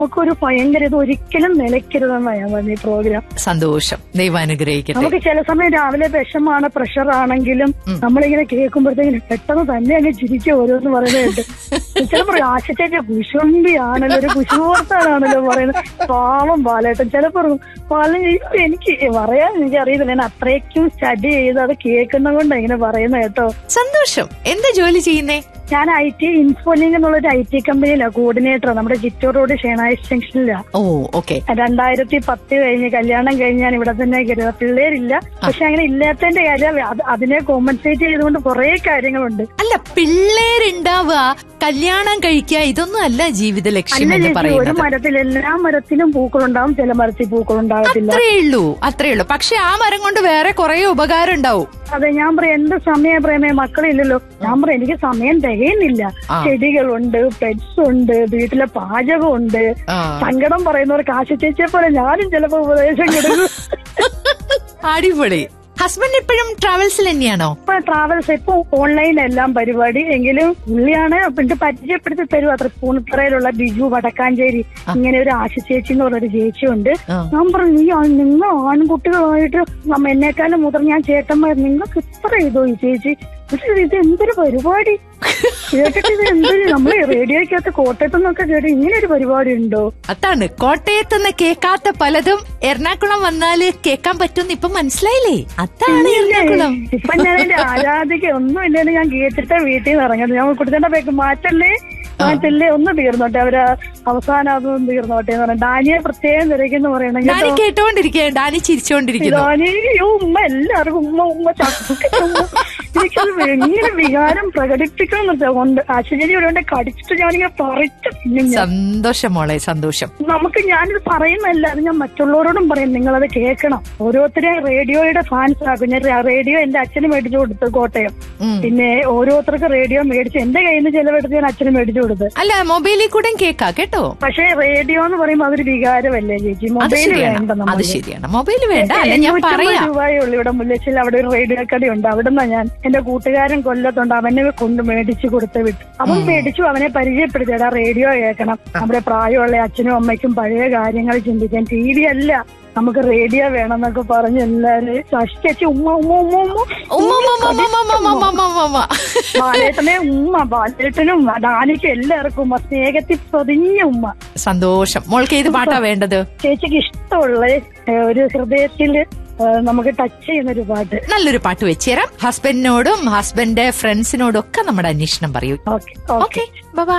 ഒക്കെ ഒരു ഭയങ്കര ഇത് ഒരിക്കലും നിലയ്ക്കരുതെന്നാണ് ഞാൻ പറഞ്ഞ ഈ പ്രോഗ്രാം സന്തോഷം ദൈവം അനുഗ്രഹിക്കട്ടെ നമുക്ക് ചില സമയം രാവിലെ വിഷമാണ് പ്രഷർ ആണെങ്കിലും നമ്മളിങ്ങനെ കേൾക്കുമ്പോഴത്തേക്കും പെട്ടെന്ന് തന്നെ അങ്ങ് ചിരിക്കുക ഓരോന്ന് പറയുന്നത് ചിലപ്പോൾ ആശിച്ചേച്ച കുശുംബിയാണല്ലോ ഒരു കുശുമോർത്താണല്ലോ പറയുന്നത് പാവം ബാലേട്ടൻ ചിലപ്പോൾ പാലം എനിക്ക് പറയാൻ എനിക്ക് അറിയത്തില്ല ഞാൻ അത്രയ്ക്കും സ്റ്റഡി ചെയ്ത് അത് കേൾക്കുന്ന കൊണ്ട് ഇങ്ങനെ പറയുന്നത് കേട്ടോ സന്തോഷം എന്താ ജോലി ചെയ്യുന്നേ ഞാൻ ഐ ടി ഇൻഫോലിംഗ് എന്നുള്ളൊരു ഐ ടി കമ്പനിയിലാണ് കോർഡിനേറ്റർ നമ്മുടെ ചിറ്റൂർ റോഡ് ഷേണായിസ് ജംഗ്ഷനിലാണ് ഓ ഓക്കെ രണ്ടായിരത്തി പത്ത് കഴിഞ്ഞ് കല്യാണം കഴിഞ്ഞ് ഞാൻ ഇവിടെ തന്നെ കരുതുക പിള്ളേരില്ല പക്ഷെ അങ്ങനെ ഇല്ലാത്തതിന്റെ കാര്യം അത് അതിനെ കോമ്പൻസേറ്റ് ചെയ്തുകൊണ്ട് കുറെ കാര്യങ്ങളുണ്ട് അല്ല പിള്ളേരുണ്ടാവുക കല്യാണം കഴിക്കുക ഇതൊന്നും അല്ല ജീവിത ലക്ഷ്യം അല്ല എന്ന് ചേച്ചി ഒരു പറയുന്നത് മരത്തിൽ എല്ലാ മരത്തിലും പൂക്കളുണ്ടാവും ചില മരത്തിൽ പൂക്കളുണ്ടാകത്തില്ല അത്രേ ഉള്ളൂ അത്രേ ഉള്ളൂ പക്ഷെ ആ മരം കൊണ്ട് വേറെ കുറെ ഉപകാരം ഉണ്ടാവും അതെ ഞാൻ പറയാം എന്ത് സമയം പ്രേമേ മക്കളില്ലല്ലോ ഞാൻ പറയാം എനിക്ക് സമയം തികയുന്നില്ല ആ. ചെടികളുണ്ട് പെറ്റ്സ് ഉണ്ട് വീട്ടിലെ പാചകമുണ്ട് ആ. സങ്കടം പറയുന്നവർക്ക് ആശ ചേച്ചിയെ പോലെ ഞാനും ചിലപ്പോ ഉപദേശം കൊടുക്കും അടിപൊളി ഹസ്ബൻഡ് ഇപ്പോഴും ട്രാവൽസിൽ തന്നെയാണോ ഇപ്പൊ ട്രാവൽസ് ഇപ്പൊ ഓൺലൈൻ എല്ലാം പരിപാടി എങ്കിലും പുള്ളിയാണ് പിന്നെ പരിചയപ്പെടുത്തി തരും അത്ര പൂണിത്തറയിലുള്ള ബിജു വടക്കാഞ്ചേരി ഇങ്ങനെ ഒരു ആശ ചേച്ചി എന്ന് പറഞ്ഞൊരു ചേച്ചിയുണ്ട് ആ. ഞാൻ പറഞ്ഞു നീ ആ- നിങ്ങൾ ആൺകുട്ടികളായിട്ട് നമ്മ എന്നെക്കാളും മുതിർന്ന ഞാൻ ചേട്ടന്മാർ നിങ്ങൾക്ക് ഇത്ര ഇതോ ഈ ചേച്ചി പക്ഷെ ഇത് എന്തൊരു പരിപാടി കേട്ടിട്ട് ഇത് എന്തൊരു നമ്മള് റേഡിയോയ്ക്കകത്ത് കോട്ടയത്തു നിന്നൊക്കെ കേട്ട് ഇങ്ങനെ ഒരു പരിപാടി ഉണ്ടോ അതാണ് കോട്ടയത്ത് നിന്ന് കേൾക്കാത്ത പലതും എറണാകുളം വന്നാല് കേൾക്കാൻ പറ്റുമെന്ന് ഇപ്പൊ മനസ്സിലായില്ലേ അതാണ് എറണാകുളം ഇപ്പൊ ഞാൻ എന്റെ ആരാധിക ഒന്നും ഇല്ലെന്ന് ഞാൻ കേട്ടിട്ട് വീട്ടിൽ നിന്ന് ഇറങ്ങുന്നത് ഞാൻ കുട്ടിയുടെ പേക്ക് മാറ്റല്ലേ മാറ്റല്ലേ ഒന്ന് തീർന്നോട്ടെ അവര് അവസാനം അതൊന്നും തീർന്നോട്ടെ എന്ന് പറഞ്ഞു ഡാനിയെ പ്രത്യേകം തിരക്കെന്ന് പറയണം ഡാനി കേട്ടോ കേട്ടോണ്ടിരിക്കുക ഡാനി ചിരിച്ചോണ്ടിരിക്കുന്നു ഡാനി അയ്യോ ഉമ്മ എല്ലാവർക്കും ഉമ്മ ഉമ്മ ചക്ക ഉമ്മ എനിക്കത് എങ്ങനെ വികാരം പ്രകടിപ്പിക്കണം കൊണ്ട് ആശ്ചര്യം ഇവിടെ കടിച്ചിട്ട് ഞാനിങ്ങനെ പറിച്ചു തിന്നും ഞാൻ. സന്തോഷം മോളെ സന്തോഷം നമുക്ക് ഞാനിത് പറയുന്നല്ല അത് ഞാൻ മറ്റുള്ളവരോടും പറയും നിങ്ങളത് കേൾക്കണം ഓരോരുത്തരെ റേഡിയോയുടെ ഫാൻസ് ആക്കും ഞാൻ ര- റേഡിയോ എന്റെ അച്ഛന് മേടിച്ചു കൊടുത്തു കോട്ടയം ഉം. പിന്നെ ഓരോരുത്തർക്ക് റേഡിയോ മേടിച്ച് എന്റെ കയ്യിൽ നിന്ന് ചിലവെടുത്ത് ഞാൻ അച്ഛന് മേടിച്ചു കൊടുത്തു അല്ല മൊബൈലിൽ കൂടെ കേൾക്കാം കേട്ടോ പക്ഷേ റേഡിയോ എന്ന് പറയുമ്പോൾ അതൊരു വികാരമല്ലേ ചേച്ചി അത് മൊബൈൽ ശരിയാണ് വേണ്ട അത് നമ്മൾ ശരിയാണ് മൊബൈൽ വേണ്ട അല്ല ഞാൻ എണ്ണൂറ്റമ്പത് പറയാം രൂപയേ ഉള്ളൂ ഇവിടെ മുല്ലശ്ശേരി അവിടെ ഒരു റേഡിയോ കടയുണ്ട് അവിടുന്ന് ഞാൻ എന്റെ കൂട്ടുകാരൻ കൊല്ലത്തുണ്ട് അവനെ കൊണ്ട് മേടിച്ചു കൊടുത്ത് വിട്ടു അവൻ മേടിച്ചു അവനെ പരിചയപ്പെടുത്തിയടാ റേഡിയോ കേൾക്കണം നമ്മുടെ പ്രായമുള്ള അച്ഛനും അമ്മയ്ക്കും പഴയ കാര്യങ്ങൾ ചിന്തിക്കാൻ ടി വി അല്ല നമുക്ക് റേഡിയോ വേണമെന്നൊക്കെ പറഞ്ഞ് എല്ലാരും ശശിച്ചേച്ചി ഉമ്മ ഉമ്മ ഉമ്മ ഉമ്മ ഉമ്മ, ഉമ്മ, ഉമ്മ, ഉമ്മ, ഉമ്മ, ഉമ്മ, ഉമ്മ, ഉമ്മ, ഉമ്മ. ബാലേട്ടനെ ഉമ്മ ബാലേട്ടനും ഡാനിക്കും എല്ലാവർക്കും ഉമ്മ സ്നേഹത്തിൽ പൊതിഞ്ഞ ഉമ്മ സന്തോഷം മോൾക്ക് ഏത് പാട്ടാ വേണ്ടത് ചേച്ചിക്ക് ഇഷ്ടമുള്ള ഏ, ഒരു ഹൃദയത്തിൽ നമുക്ക് ടച്ച് ചെയ്യുന്ന ഒരു പാട്ട് നല്ലൊരു പാട്ട് വെച്ചുതരാം ഹസ്ബൻഡിനോടും ഹസ്ബൻഡ് ഫ്രണ്ട്സിനോടും ഒക്കെ നമ്മുടെ അന്വേഷണം പറയൂ ഓക്കെ ഓക്കെ ഓക്കെ ബൈ